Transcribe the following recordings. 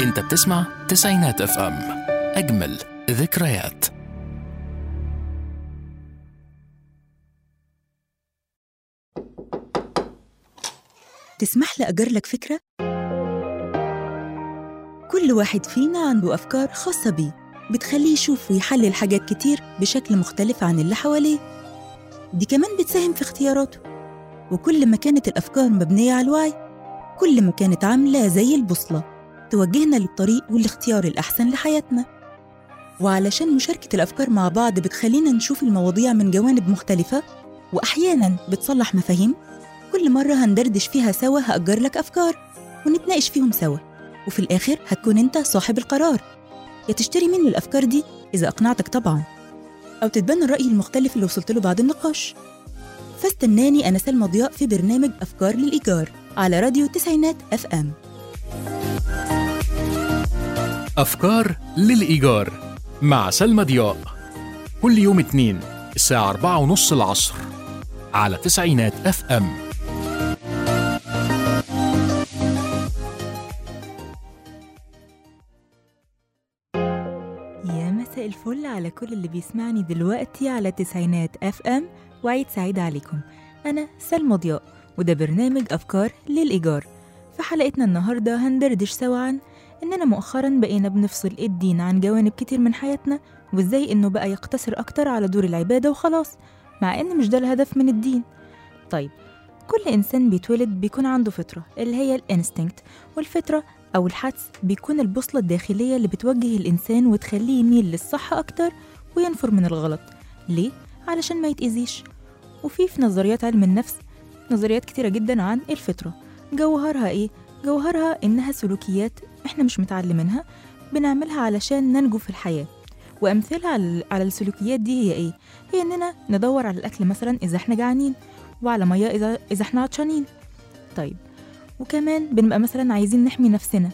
انت بتسمع تسعينات اف ام اجمل ذكريات تسمح لي أجر لك فكرة؟ كل واحد فينا عنده أفكار خاصة بيه بتخليه يشوف ويحلل حاجات كتير بشكل مختلف عن اللي حواليه دي كمان بتساهم في اختياراته وكل ما كانت الأفكار مبنية على الوعي كل ما كانت عاملة زي البوصلة توجهنا للطريق والاختيار الأحسن لحياتنا وعلشان مشاركة الأفكار مع بعض بتخلينا نشوف المواضيع من جوانب مختلفة وأحياناً بتصلح مفاهيم كل مرة هندردش فيها سوا هأجر لك أفكار ونتناقش فيهم سوا وفي الآخر هتكون أنت صاحب القرار يا تشتري مني الأفكار دي إذا أقنعتك طبعا أو تتبنى الرأي المختلف اللي وصلت له بعد النقاش فاستناني أنا سلمى ضياء في برنامج أفكار للإيجار على راديو تسعينات أف أم أفكار للإيجار مع سلمى ضياء كل يوم اثنين الساعة أربعة ونص العصر على تسعينات اف ام يا مساء الفل على كل اللي بيسمعني دلوقتي على تسعينات اف ام وعيد سعيد عليكم انا سلمى ضياء وده برنامج افكار للايجار في حلقتنا النهارده هندردش سوا عن اننا مؤخرا بقينا بنفصل الدين عن جوانب كتير من حياتنا وازاي انه بقى يقتصر اكتر على دور العباده وخلاص مع ان مش ده الهدف من الدين طيب كل انسان بيتولد بيكون عنده فطره اللي هي الانستنكت والفطره أو الحدس بيكون البوصلة الداخلية اللي بتوجه الإنسان وتخليه يميل للصح أكتر وينفر من الغلط ليه؟ علشان ما يتأذيش وفي في نظريات علم النفس نظريات كتيرة جدا عن الفطرة جوهرها إيه؟ جوهرها إنها سلوكيات إحنا مش متعلمينها بنعملها علشان ننجو في الحياة وأمثلة على على السلوكيات دي هي إيه؟ هي إننا ندور على الأكل مثلا إذا إحنا جعانين وعلى مياه إذا إذا إحنا عطشانين طيب وكمان بنبقى مثلا عايزين نحمي نفسنا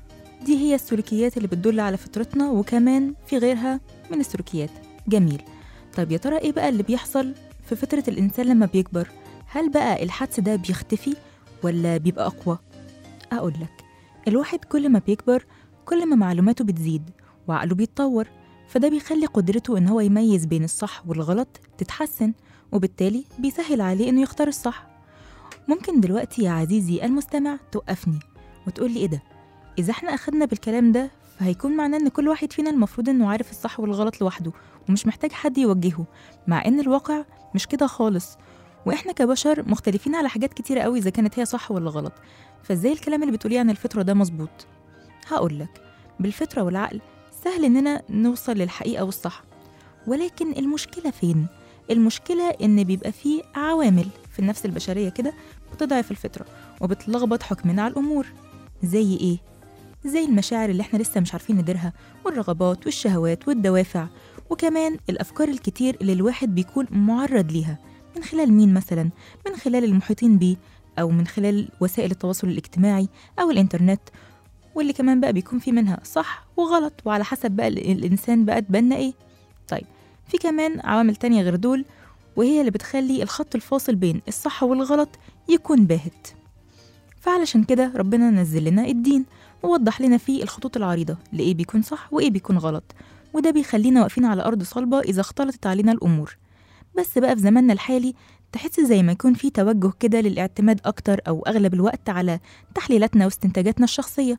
دي هي السلوكيات اللي بتدل على فطرتنا وكمان في غيرها من السلوكيات جميل طيب يا ترى ايه بقى اللي بيحصل في فطرة الإنسان لما بيكبر هل بقى الحدس ده بيختفي ولا بيبقى أقوى أقول لك الواحد كل ما بيكبر كل ما معلوماته بتزيد وعقله بيتطور فده بيخلي قدرته إن هو يميز بين الصح والغلط تتحسن وبالتالي بيسهل عليه إنه يختار الصح ممكن دلوقتي يا عزيزي المستمع توقفني وتقول لي ايه ده اذا احنا اخدنا بالكلام ده فهيكون معناه ان كل واحد فينا المفروض انه عارف الصح والغلط لوحده ومش محتاج حد يوجهه مع ان الواقع مش كده خالص واحنا كبشر مختلفين على حاجات كتيرة قوي اذا كانت هي صح ولا غلط فازاي الكلام اللي بتقوليه عن الفطرة ده مظبوط هقولك بالفطرة والعقل سهل اننا نوصل للحقيقة والصح ولكن المشكلة فين؟ المشكلة إن بيبقى فيه عوامل في النفس البشرية كده بتضعف الفطرة وبتلخبط حكمنا على الأمور زي إيه؟ زي المشاعر اللي إحنا لسه مش عارفين نديرها والرغبات والشهوات والدوافع وكمان الأفكار الكتير اللي الواحد بيكون معرض ليها من خلال مين مثلا؟ من خلال المحيطين بيه أو من خلال وسائل التواصل الاجتماعي أو الإنترنت واللي كمان بقى بيكون في منها صح وغلط وعلى حسب بقى الإنسان بقى تبنى إيه طيب في كمان عوامل تانية غير دول وهي اللي بتخلي الخط الفاصل بين الصح والغلط يكون باهت فعلشان كده ربنا نزل لنا الدين ووضح لنا فيه الخطوط العريضة لإيه بيكون صح وإيه بيكون غلط وده بيخلينا واقفين على أرض صلبة إذا اختلطت علينا الأمور بس بقى في زماننا الحالي تحس زي ما يكون في توجه كده للاعتماد أكتر أو أغلب الوقت على تحليلاتنا واستنتاجاتنا الشخصية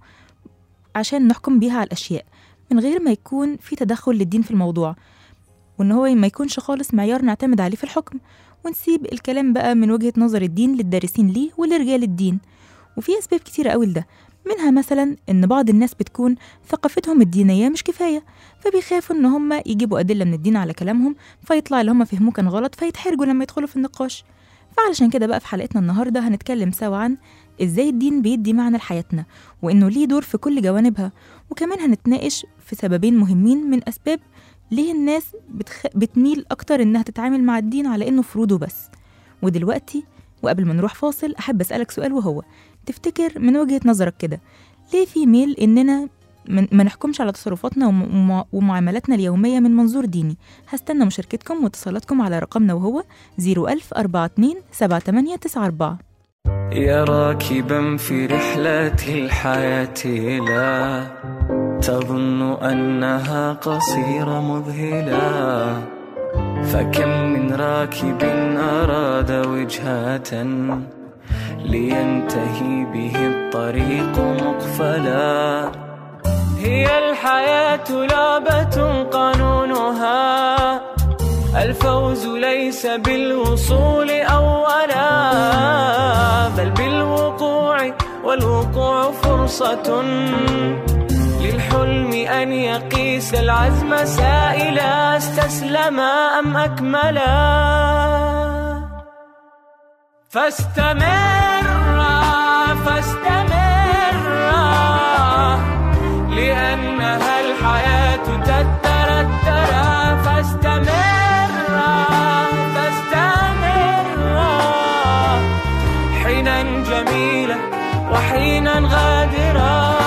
عشان نحكم بيها على الأشياء من غير ما يكون في تدخل للدين في الموضوع وإن هو ما يكونش خالص معيار نعتمد عليه في الحكم ونسيب الكلام بقى من وجهة نظر الدين للدارسين ليه ولرجال الدين وفي أسباب كتيرة قوي لده منها مثلا إن بعض الناس بتكون ثقافتهم الدينية مش كفاية فبيخافوا إن هم يجيبوا أدلة من الدين على كلامهم فيطلع اللي هم فهموه كان غلط فيتحرجوا لما يدخلوا في النقاش فعلشان كده بقى في حلقتنا النهاردة هنتكلم سوا عن إزاي الدين بيدي معنى لحياتنا وإنه ليه دور في كل جوانبها وكمان هنتناقش في سببين مهمين من أسباب ليه الناس بتخ... بتميل أكتر إنها تتعامل مع الدين على إنه فروضه بس ودلوقتي وقبل ما نروح فاصل أحب أسألك سؤال وهو تفتكر من وجهة نظرك كده ليه في ميل إننا من ما نحكمش على تصرفاتنا وم... ومعاملاتنا اليومية من منظور ديني هستنى مشاركتكم واتصالاتكم على رقمنا وهو 01042 7894 يا راكبا في رحلة الحياة لا تظن أنها قصيرة مذهلة فكم من راكب أراد وجهة لينتهي به الطريق مقفلا هي الحياة لعبة قانونها الفوز ليس بالوصول أولا بل بالوقوع والوقوع فرصة للحلم أن يقيس العزم سائلا استسلما أم أكملا فاستمر فاستمر لأنها الحياة تترترى فاستمر فاستمر حينا جميلا وحينا غادرا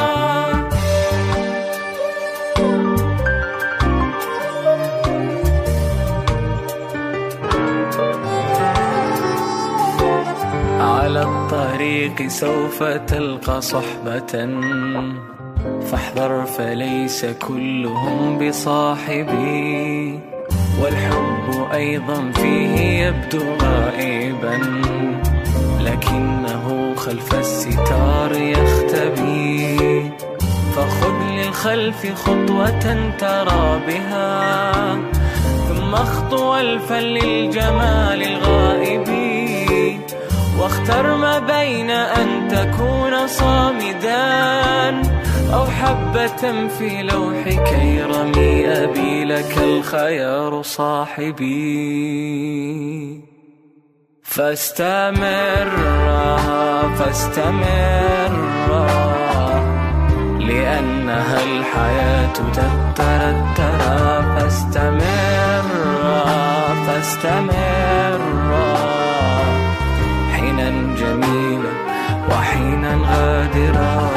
على الطريق سوف تلقى صحبة فاحذر فليس كلهم بصاحبي والحب أيضا فيه يبدو غائبا لكنه خلف الستار يختبي فخذ للخلف خطوة ترى بها ثم اخطو الفا للجمال الغائب واختر ما بين أن تكون صامدا أو حبة في لوحك رمي أبي لك الخيار صاحبي فاستمر فاستمر لأنها الحياة تترترى فاستمر فاستمر حينا جميلا وحينا غادرا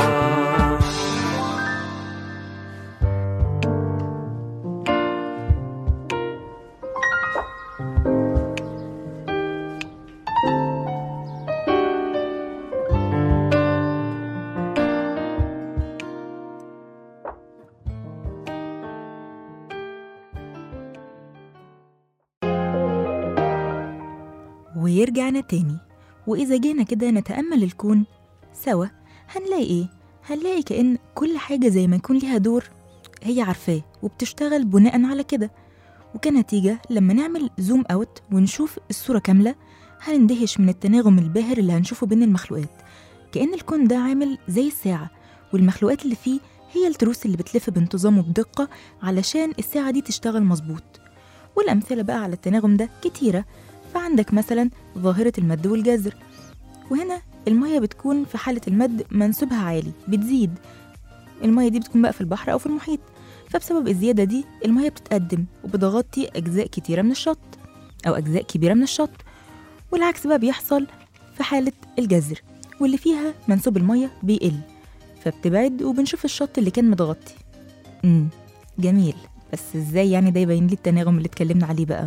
ويرجعنا تاني وإذا جينا كده نتأمل الكون سوا هنلاقي إيه؟ هنلاقي كأن كل حاجة زي ما يكون ليها دور هي عارفاه وبتشتغل بناء على كده وكنتيجة لما نعمل زوم أوت ونشوف الصورة كاملة هنندهش من التناغم الباهر اللي هنشوفه بين المخلوقات كأن الكون ده عامل زي الساعة والمخلوقات اللي فيه هي التروس اللي بتلف بانتظام وبدقة علشان الساعة دي تشتغل مظبوط والأمثلة بقى على التناغم ده كتيرة فعندك مثلا ظاهرة المد والجزر وهنا المية بتكون في حالة المد منسوبها عالي بتزيد المية دي بتكون بقى في البحر أو في المحيط فبسبب الزيادة دي المية بتتقدم وبتغطي أجزاء كتيرة من الشط أو أجزاء كبيرة من الشط والعكس بقى بيحصل في حالة الجزر واللي فيها منسوب المية بيقل فبتبعد وبنشوف الشط اللي كان متغطي امم جميل بس ازاي يعني ده يبين لي التناغم اللي اتكلمنا عليه بقى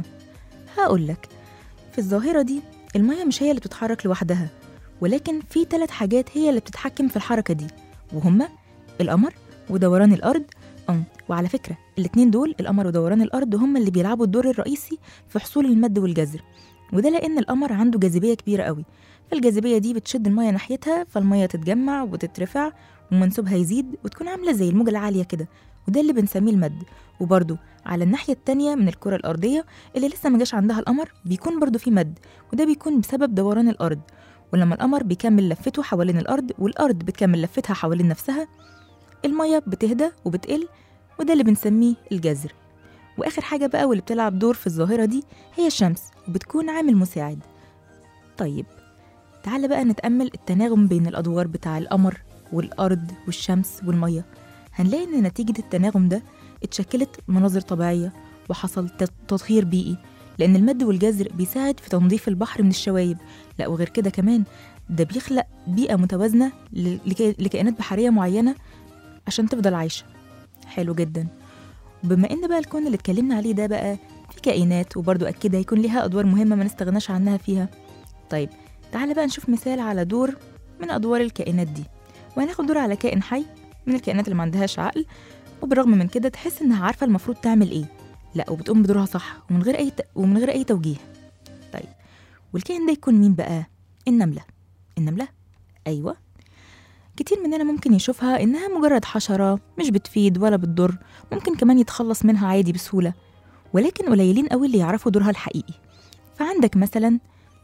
هقولك في الظاهرة دي المية مش هي اللي بتتحرك لوحدها ولكن في ثلاث حاجات هي اللي بتتحكم في الحركة دي وهما القمر ودوران الأرض أم وعلى فكرة الاتنين دول القمر ودوران الأرض هما اللي بيلعبوا الدور الرئيسي في حصول المد والجزر وده لأن القمر عنده جاذبية كبيرة قوي فالجاذبية دي بتشد المية ناحيتها فالمية تتجمع وتترفع ومنسوبها يزيد وتكون عاملة زي الموجة العالية كده وده اللي بنسميه المد وبرده على الناحية التانية من الكرة الأرضية اللي لسه ما جاش عندها القمر بيكون برضو في مد وده بيكون بسبب دوران الأرض ولما القمر بيكمل لفته حوالين الأرض والأرض بتكمل لفتها حوالين نفسها المية بتهدى وبتقل وده اللي بنسميه الجذر وآخر حاجة بقى واللي بتلعب دور في الظاهرة دي هي الشمس وبتكون عامل مساعد طيب تعال بقى نتأمل التناغم بين الأدوار بتاع القمر والأرض والشمس والمية هنلاقي إن نتيجة التناغم ده اتشكلت مناظر طبيعية وحصل تطهير بيئي لأن المد والجزر بيساعد في تنظيف البحر من الشوايب لا وغير كده كمان ده بيخلق بيئة متوازنة لكائنات بحرية معينة عشان تفضل عايشة حلو جدا بما ان بقى الكون اللي اتكلمنا عليه ده بقى في كائنات وبرضو اكيد هيكون ليها ادوار مهمه ما نستغناش عنها فيها طيب تعال بقى نشوف مثال على دور من أدوار الكائنات دي وهناخد دور على كائن حي من الكائنات اللي ما عندهاش عقل وبالرغم من كده تحس إنها عارفة المفروض تعمل إيه لا وبتقوم بدورها صح ومن غير أي ت... ومن غير أي توجيه طيب والكائن ده يكون مين بقى؟ النملة النملة؟ أيوة كتير مننا ممكن يشوفها إنها مجرد حشرة مش بتفيد ولا بتضر ممكن كمان يتخلص منها عادي بسهولة ولكن قليلين قوي اللي يعرفوا دورها الحقيقي فعندك مثلا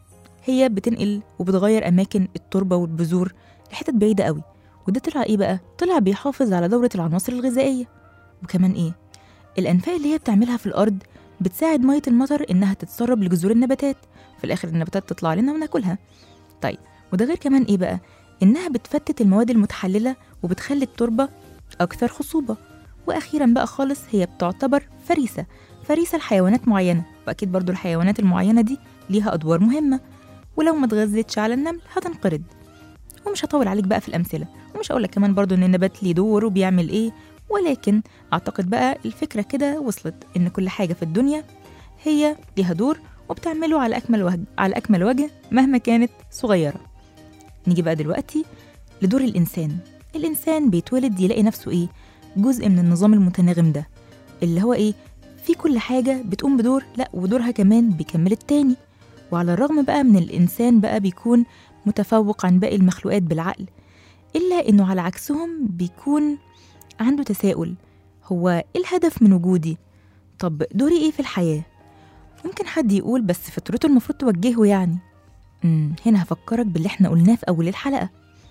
هي بتنقل وبتغير أماكن التربة والبذور لحتت بعيدة قوي وده طلع إيه بقى؟ طلع بيحافظ على دورة العناصر الغذائية وكمان إيه؟ الأنفاق اللي هي بتعملها في الأرض بتساعد مية المطر إنها تتسرب لجذور النباتات في الآخر النباتات تطلع لنا وناكلها طيب وده غير كمان إيه بقى؟ إنها بتفتت المواد المتحللة وبتخلي التربة أكثر خصوبة وأخيرا بقى خالص هي بتعتبر فريسة فريسة لحيوانات معينة وأكيد برضو الحيوانات المعينة دي ليها أدوار مهمة ولو ما اتغذتش على النمل هتنقرض ومش هطول عليك بقى في الأمثلة ومش هقولك كمان برضو إن النبات ليه دور وبيعمل إيه ولكن أعتقد بقى الفكرة كده وصلت إن كل حاجة في الدنيا هي ليها دور وبتعمله على أكمل وجه على أكمل وجه مهما كانت صغيرة نيجي بقى دلوقتي لدور الإنسان الإنسان بيتولد يلاقي نفسه إيه جزء من النظام المتناغم ده اللي هو إيه في كل حاجة بتقوم بدور لا ودورها كمان بيكمل التاني وعلى الرغم بقى من الإنسان بقى بيكون متفوق عن باقي المخلوقات بالعقل إلا إنه على عكسهم بيكون عنده تساؤل هو إيه الهدف من وجودي؟ طب دوري إيه في الحياة؟ ممكن حد يقول بس فطرته المفروض توجهه يعني امم هنا هفكرك باللي احنا قلناه في أول الحلقة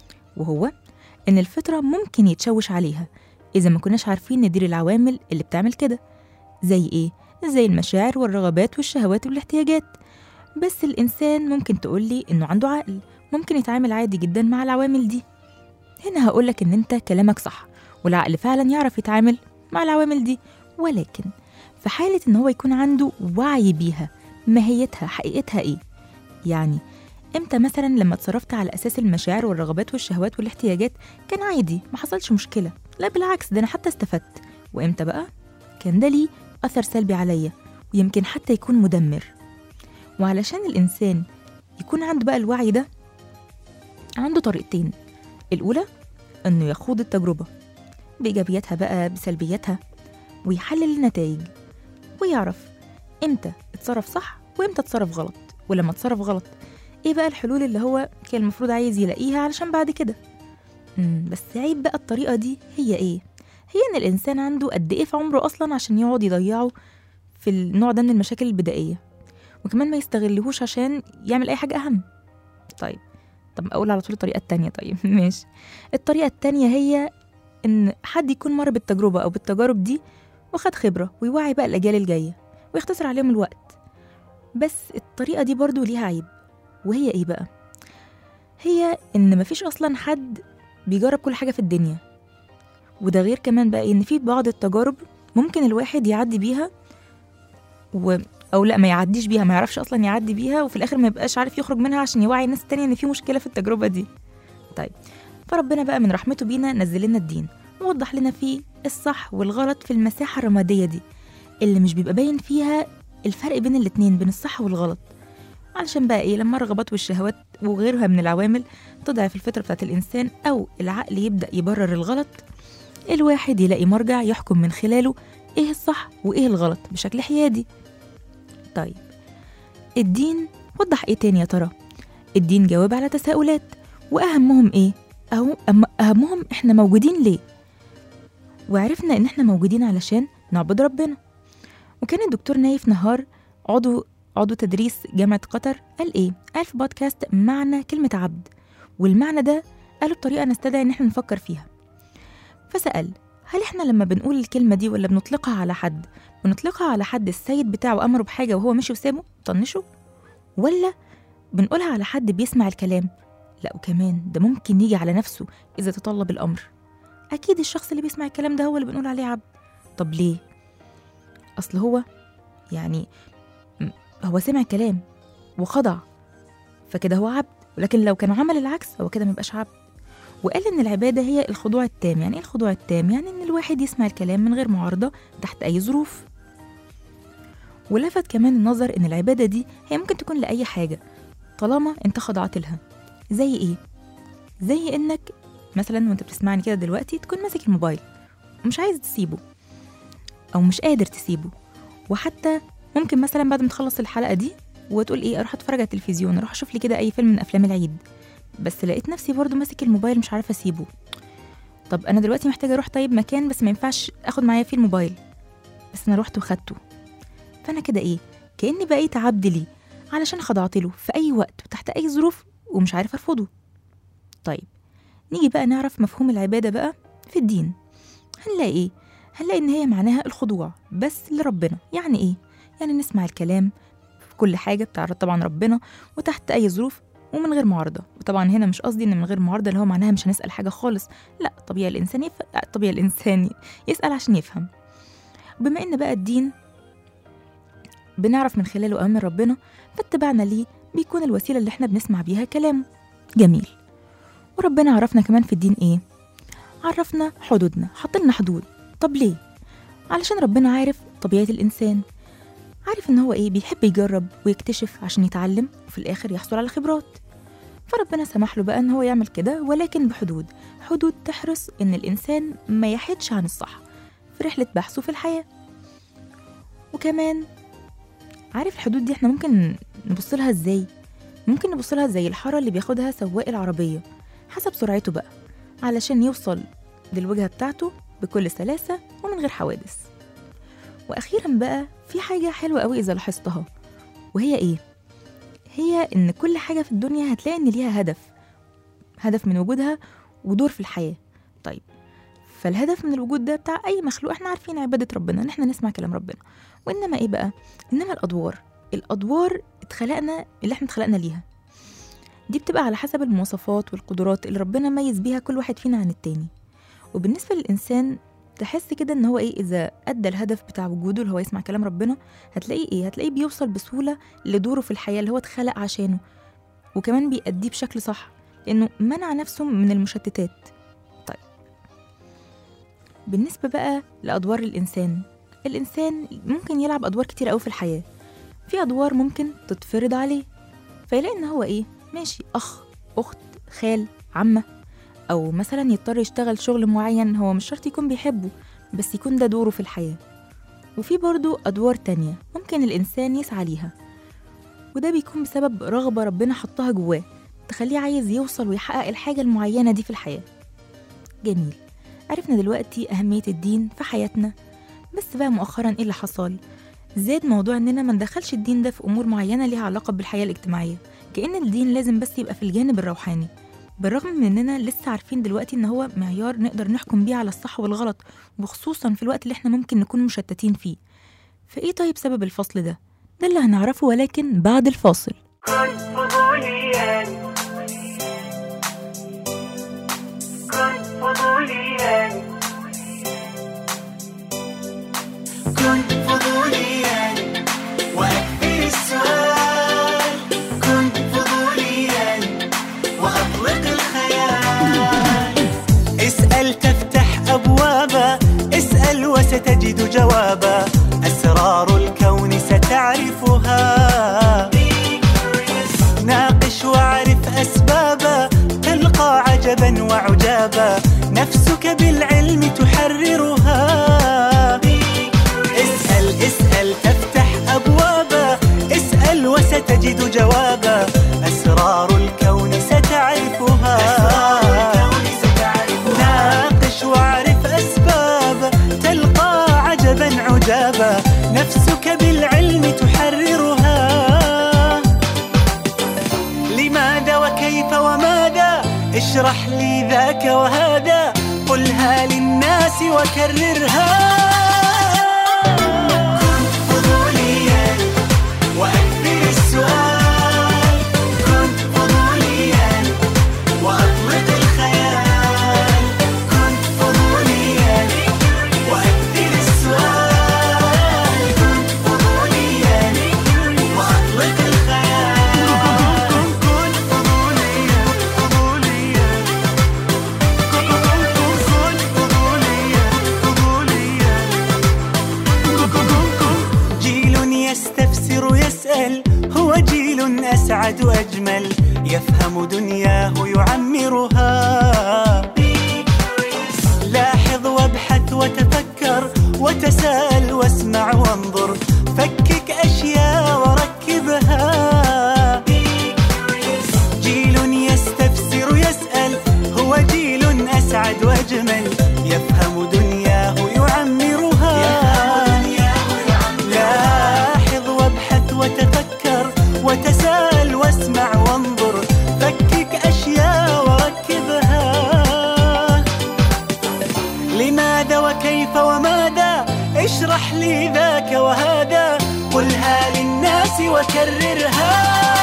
وهو إن الفطرة ممكن يتشوش عليها إذا ما كناش عارفين ندير العوامل اللي بتعمل كده زي إيه؟ زي المشاعر والرغبات والشهوات والاحتياجات بس الإنسان ممكن تقولي إنه عنده عقل ممكن يتعامل عادي جدا مع العوامل دي هنا هقولك إن أنت كلامك صح والعقل فعلا يعرف يتعامل مع العوامل دي ولكن في حالة إن هو يكون عنده وعي بيها ماهيتها حقيقتها إيه يعني امتى مثلا لما اتصرفت على اساس المشاعر والرغبات والشهوات والاحتياجات كان عادي ما حصلش مشكله لا بالعكس ده انا حتى استفدت وامتى بقى كان ده ليه اثر سلبي عليا ويمكن حتى يكون مدمر وعلشان الانسان يكون عنده بقى الوعي ده عنده طريقتين الاولى انه يخوض التجربه بايجابياتها بقى بسلبياتها ويحلل النتائج ويعرف امتى اتصرف صح وامتى اتصرف غلط ولما اتصرف غلط ايه بقى الحلول اللي هو كان المفروض عايز يلاقيها علشان بعد كده مم بس عيب بقى الطريقة دي هي ايه هي ان الانسان عنده قد ايه في عمره اصلا عشان يقعد يضيعه في النوع ده من المشاكل البدائية وكمان ما يستغلهوش عشان يعمل اي حاجة اهم طيب طب اقول على طول الطريقة التانية طيب ماشي الطريقة التانية هي ان حد يكون مر بالتجربة او بالتجارب دي وخد خبرة ويوعي بقى الاجيال الجاية ويختصر عليهم الوقت بس الطريقة دي برضو ليها عيب وهي ايه بقى هي ان مفيش اصلا حد بيجرب كل حاجه في الدنيا وده غير كمان بقى ان في بعض التجارب ممكن الواحد يعدي بيها و... او لا ما يعديش بيها ما يعرفش اصلا يعدي بيها وفي الاخر ما يبقاش عارف يخرج منها عشان يوعي الناس التانية ان في مشكله في التجربه دي طيب فربنا بقى من رحمته بينا نزل لنا الدين ووضح لنا فيه الصح والغلط في المساحه الرماديه دي اللي مش بيبقى باين فيها الفرق بين الاتنين بين الصح والغلط علشان بقى ايه لما الرغبات والشهوات وغيرها من العوامل تضعف الفطرة بتاعت الإنسان أو العقل يبدأ يبرر الغلط الواحد يلاقي مرجع يحكم من خلاله ايه الصح وايه الغلط بشكل حيادي طيب الدين وضح ايه تاني يا ترى الدين جاوب على تساؤلات وأهمهم ايه أهو أم- أهمهم احنا موجودين ليه وعرفنا ان احنا موجودين علشان نعبد ربنا وكان الدكتور نايف نهار عضو عضو تدريس جامعة قطر قال إيه؟ قال في بودكاست معنى كلمة عبد والمعنى ده قاله بطريقة نستدعي إن إحنا نفكر فيها فسأل هل إحنا لما بنقول الكلمة دي ولا بنطلقها على حد بنطلقها على حد السيد بتاعه أمره بحاجة وهو مشي وسابه طنشه ولا بنقولها على حد بيسمع الكلام لا وكمان ده ممكن يجي على نفسه إذا تطلب الأمر أكيد الشخص اللي بيسمع الكلام ده هو اللي بنقول عليه عبد طب ليه؟ أصل هو يعني هو سمع كلام وخضع فكده هو عبد ولكن لو كان عمل العكس هو كده ميبقاش عبد وقال ان العباده هي الخضوع التام يعني ايه الخضوع التام يعني ان الواحد يسمع الكلام من غير معارضه تحت اي ظروف ولفت كمان النظر ان العباده دي هي ممكن تكون لاي حاجه طالما انت خضعت لها زي ايه زي انك مثلا وانت بتسمعني كده دلوقتي تكون ماسك الموبايل ومش عايز تسيبه او مش قادر تسيبه وحتى ممكن مثلا بعد ما تخلص الحلقه دي وتقول ايه اروح اتفرج على التلفزيون اروح اشوف لي كده اي فيلم من افلام العيد بس لقيت نفسي برضو ماسك الموبايل مش عارفه اسيبه طب انا دلوقتي محتاجه اروح طيب مكان بس ما ينفعش اخد معايا فيه الموبايل بس انا رحت وخدته فانا كده ايه كاني بقيت عبد ليه علشان خضعت له في اي وقت وتحت اي ظروف ومش عارف ارفضه طيب نيجي بقى نعرف مفهوم العباده بقى في الدين هنلاقي ايه هنلاقي ان هي معناها الخضوع بس لربنا يعني ايه يعني نسمع الكلام في كل حاجه بتاع طبعا ربنا وتحت اي ظروف ومن غير معارضه وطبعا هنا مش قصدي ان من غير معارضه اللي هو معناها مش هنسال حاجه خالص لا طبيعي الانسان يف... لا، طبيعي الانسان يسال عشان يفهم بما ان بقى الدين بنعرف من خلاله اوامر ربنا فاتباعنا ليه بيكون الوسيله اللي احنا بنسمع بيها كلامه جميل وربنا عرفنا كمان في الدين ايه عرفنا حدودنا حط لنا حدود طب ليه علشان ربنا عارف طبيعه الانسان عارف ان هو ايه بيحب يجرب ويكتشف عشان يتعلم وفي الاخر يحصل على خبرات فربنا سمح له بقى ان هو يعمل كده ولكن بحدود حدود تحرص ان الانسان ما يحيدش عن الصح في رحله بحثه في الحياه وكمان عارف الحدود دي احنا ممكن نبص لها ازاي ممكن نبص لها زي الحاره اللي بياخدها سواق العربيه حسب سرعته بقى علشان يوصل للوجهه بتاعته بكل سلاسه ومن غير حوادث واخيرا بقى في حاجه حلوه قوي اذا لاحظتها وهي ايه هي ان كل حاجه في الدنيا هتلاقي ان ليها هدف هدف من وجودها ودور في الحياه طيب فالهدف من الوجود ده بتاع اي مخلوق احنا عارفين عباده ربنا ان احنا نسمع كلام ربنا وانما ايه بقى انما الادوار الادوار اتخلقنا اللي احنا اتخلقنا ليها دي بتبقى على حسب المواصفات والقدرات اللي ربنا ميز بيها كل واحد فينا عن التاني وبالنسبه للانسان تحس كده ان هو ايه اذا ادى الهدف بتاع وجوده اللي هو يسمع كلام ربنا هتلاقيه ايه هتلاقيه بيوصل بسهوله لدوره في الحياه اللي هو اتخلق عشانه وكمان بيأديه بشكل صح لانه منع نفسه من المشتتات طيب بالنسبه بقى لادوار الانسان الانسان ممكن يلعب ادوار كتير قوي في الحياه في ادوار ممكن تتفرض عليه فيلاقي ان هو ايه ماشي اخ اخت خال عمه او مثلا يضطر يشتغل شغل معين هو مش شرط يكون بيحبه بس يكون ده دوره في الحياه وفي برضو ادوار تانية ممكن الانسان يسعى ليها وده بيكون بسبب رغبه ربنا حطها جواه تخليه عايز يوصل ويحقق الحاجه المعينه دي في الحياه جميل عرفنا دلوقتي اهميه الدين في حياتنا بس بقى مؤخرا ايه اللي حصل زاد موضوع اننا ما ندخلش الدين ده في امور معينه ليها علاقه بالحياه الاجتماعيه كأن الدين لازم بس يبقى في الجانب الروحاني بالرغم من اننا لسه عارفين دلوقتي ان هو معيار نقدر نحكم بيه على الصح والغلط وخصوصا في الوقت اللي احنا ممكن نكون مشتتين فيه فايه طيب سبب الفصل ده ده اللي هنعرفه ولكن بعد الفاصل كن فضوليا كن فضوليا كن فضوليا وأكثر السؤال كن فضوليا وأطلق الخيال اسأل تفتح أبوابا اسأل وستجد جوابا أسرار الكون ستعرفها ناقش واعرف أسبابا تلقى عجبا وعجابا نفسك بالعلم تحررها اسأل اسأل تفتح أبوابا اسأل وستجد جوابا أسرار الكون ستعرفها ناقش واعرف أسبابا تلقى عجبا عجابا نفسك بالعلم تحررها لماذا وكيف وماذا اشرح لي ذاك وهذا قلها للناس وكررها كن فضوليا وأكثر السؤال كن فضوليا وأطلق الخيال كن فضوليا وأكثر السؤال كن فضوليا وأطلق الخيال كن فضوليا فضوليا كن فضوليا فضوليا أسعد وأجمل يفهم دنياه يعمرها لاحظ وابحث وتفكر وتساءل واسمع وانظر فكك أشياء وركبها جيل يستفسر يسأل هو جيل أسعد وأجمل يفهم دنياه يعمرها لاحظ وابحث وتفكر وتساءل واسمع وانظر فكك أشياء وركبها لماذا وكيف وماذا اشرح لي ذاك وهذا قلها للناس وكررها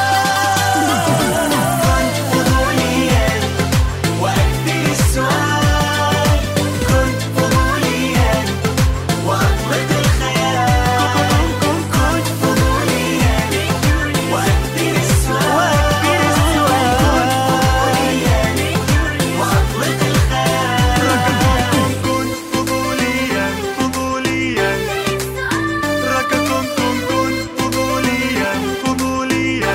كن فضوليا وأكثر السؤال كن فضوليا وأطلق الخيال كن فضوليا وأكثر السؤال كن فضوليا وأطلق الخيال كن فضوليا فضوليا رككم كن كن فضوليا فضوليا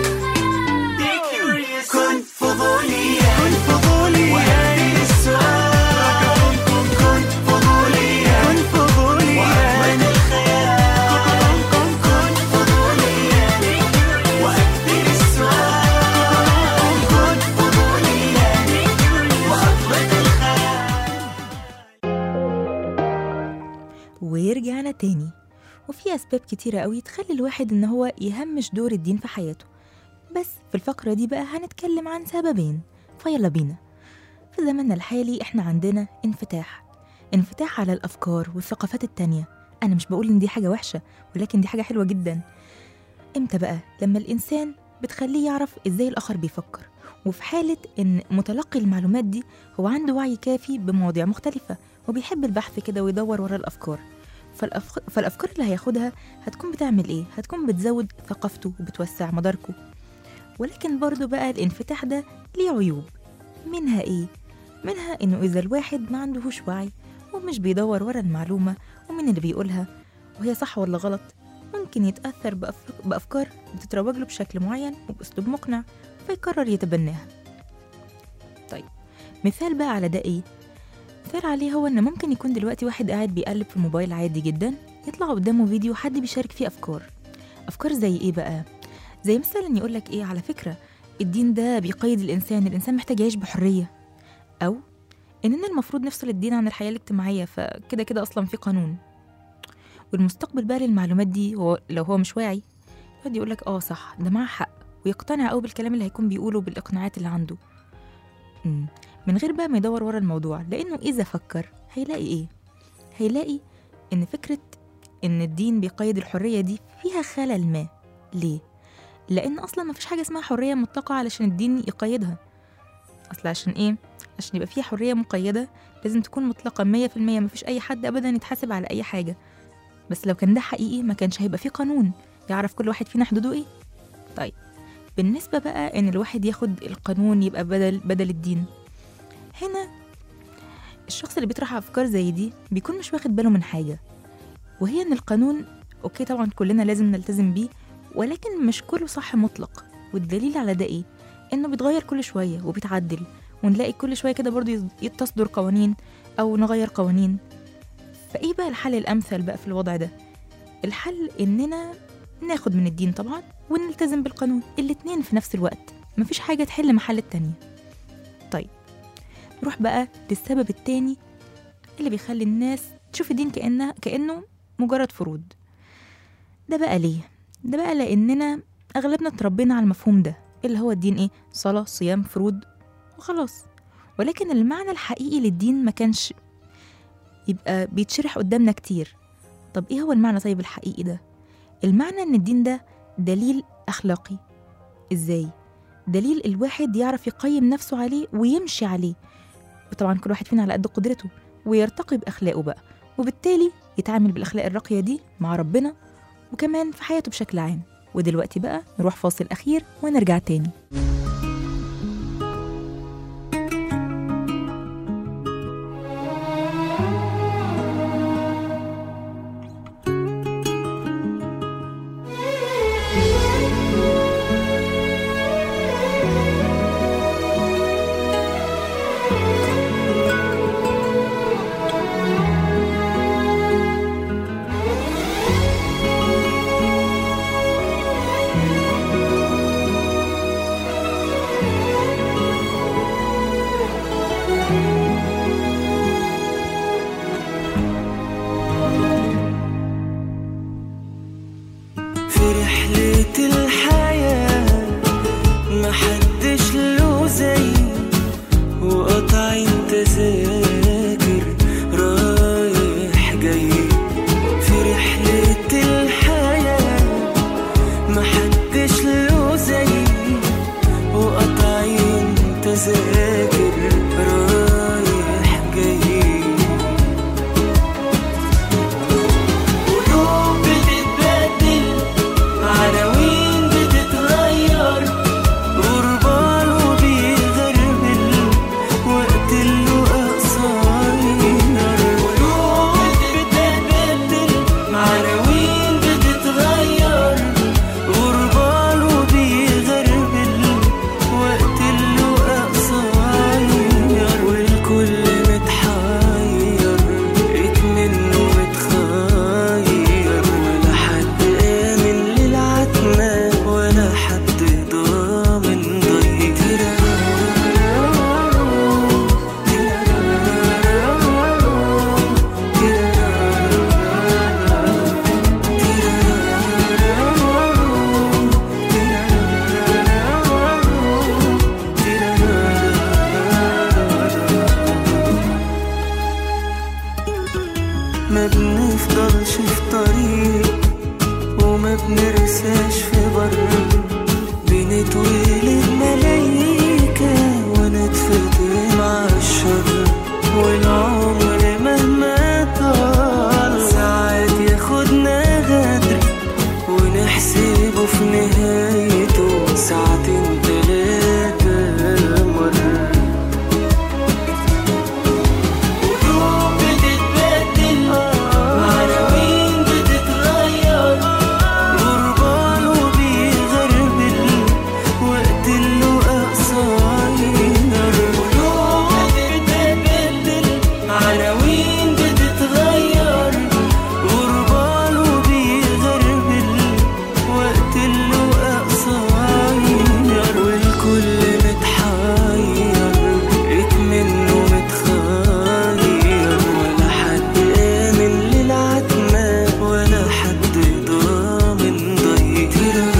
كن فضوليا كن فضوليا وأكثر السؤال كن كن فضوليا كن فضوليا وأطلق الخيال كن كن فضوليا وأكثر السؤال كن فضوليا وأطلق الخيال ورجعنا تاني وفي أسباب كتيرة قوي تخلي الواحد إن هو يهمش دور الدين في حياته بس في الفقرة دي بقى هنتكلم عن سببين فيلا بينا في زماننا الحالي إحنا عندنا انفتاح انفتاح على الأفكار والثقافات التانية أنا مش بقول إن دي حاجة وحشة ولكن دي حاجة حلوة جدا إمتى بقى لما الإنسان بتخليه يعرف إزاي الآخر بيفكر وفي حالة إن متلقي المعلومات دي هو عنده وعي كافي بمواضيع مختلفة وبيحب البحث كده ويدور ورا الأفكار فالأفك... فالأفكار اللي هياخدها هتكون بتعمل إيه؟ هتكون بتزود ثقافته وبتوسع مداركه ولكن برضو بقى الانفتاح ده ليه عيوب منها إيه؟ منها إنه إذا الواحد ما عندهوش وعي ومش بيدور ورا المعلومة ومين اللي بيقولها وهي صح ولا غلط ممكن يتأثر بأف... بأفكار بتتروج له بشكل معين وبأسلوب مقنع فيقرر يتبناها طيب مثال بقى على ده إيه؟ مثال عليه هو إن ممكن يكون دلوقتي واحد قاعد بيقلب في الموبايل عادي جدا يطلع قدامه فيديو حد بيشارك فيه أفكار أفكار زي إيه بقى؟ زي مثلا يقولك إيه على فكرة الدين ده بيقيد الإنسان الإنسان محتاج يعيش بحرية أو إننا المفروض نفصل الدين عن الحياة الاجتماعية فكده كده أصلا في قانون والمستقبل بقى للمعلومات دي هو لو هو مش واعي يقعد يقولك اه صح ده معاه حق ويقتنع قوي بالكلام اللي هيكون بيقوله بالإقناعات اللي عنده مم. من غير بقى ما يدور ورا الموضوع لأنه إذا فكر هيلاقي إيه؟ هيلاقي إن فكرة إن الدين بيقيد الحرية دي فيها خلل ما ليه؟ لأن أصلا مفيش حاجة اسمها حرية مطلقة علشان الدين يقيدها أصل عشان إيه؟ عشان يبقى فيها حرية مقيدة لازم تكون مطلقة مية في المية مفيش أي حد أبدا يتحاسب على أي حاجة بس لو كان ده حقيقي ما كانش هيبقى فيه قانون يعرف كل واحد فينا حدوده إيه طيب بالنسبة بقى إن الواحد ياخد القانون يبقى بدل بدل الدين هنا الشخص اللي بيطرح أفكار زي دي بيكون مش واخد باله من حاجة وهي إن القانون أوكي طبعا كلنا لازم نلتزم بيه ولكن مش كله صح مطلق والدليل على ده إيه؟ إنه بيتغير كل شوية وبيتعدل ونلاقي كل شوية كده برضه يز- تصدر قوانين أو نغير قوانين فإيه بقى الحل الأمثل بقى في الوضع ده؟ الحل إننا ناخد من الدين طبعا ونلتزم بالقانون الاتنين في نفس الوقت مفيش حاجة تحل محل التانية طيب نروح بقى للسبب التاني اللي بيخلي الناس تشوف الدين كأنه كأنه مجرد فروض ده بقى ليه؟ ده بقى لأننا أغلبنا اتربينا على المفهوم ده اللي هو الدين إيه؟ صلاة صيام فروض وخلاص ولكن المعنى الحقيقي للدين ما كانش يبقى بيتشرح قدامنا كتير طب إيه هو المعنى طيب الحقيقي ده؟ المعنى إن الدين ده دليل أخلاقي إزاي؟ دليل الواحد يعرف يقيم نفسه عليه ويمشي عليه وطبعا كل واحد فينا على قد قدرته ويرتقي بأخلاقه بقى وبالتالي يتعامل بالأخلاق الراقية دي مع ربنا وكمان في حياته بشكل عام ودلوقتي بقى نروح فاصل أخير ونرجع تاني ننساش في بر بنتولد ملايكة ونتفطر مع الشر والعمر مهما طال ساعات ياخدنا غدر ونحسبه في نهايته ساعتين تلاتة مرة قلوب بتتبدل عناوين بتتغير غربان وبيغربل وقت اللقاء قصير قلوب بتتبدل عناوين بتتغير غربان وبيغربل وقت اللقاء قصير والكل متحير منه متخير ولا حد آمن للعتمة ولا حد ضامن ضيق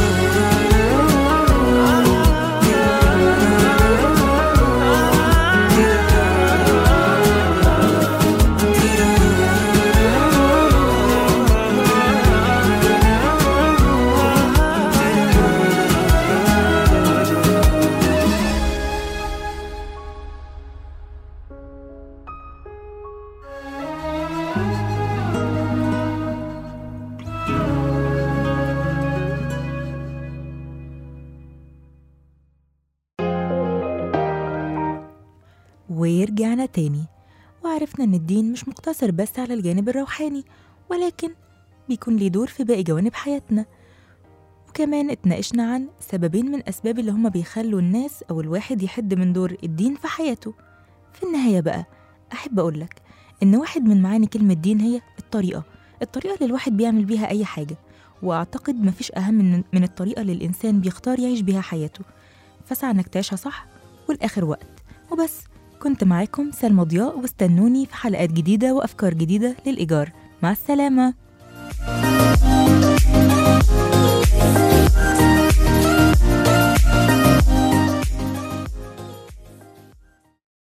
ورجعنا تاني وعرفنا إن الدين مش مقتصر بس على الجانب الروحاني ولكن بيكون ليه دور في باقي جوانب حياتنا وكمان اتناقشنا عن سببين من أسباب اللي هما بيخلوا الناس أو الواحد يحد من دور الدين في حياته في النهاية بقى أحب أقولك إن واحد من معاني كلمة دين هي الطريقة الطريقة اللي الواحد بيعمل بيها أي حاجة وأعتقد مفيش أهم من, من الطريقة اللي الإنسان بيختار يعيش بيها حياته فسعى إنك تعيشها صح والآخر وقت وبس كنت معاكم سلمى ضياء واستنوني في حلقات جديدة وأفكار جديدة للإيجار مع السلامة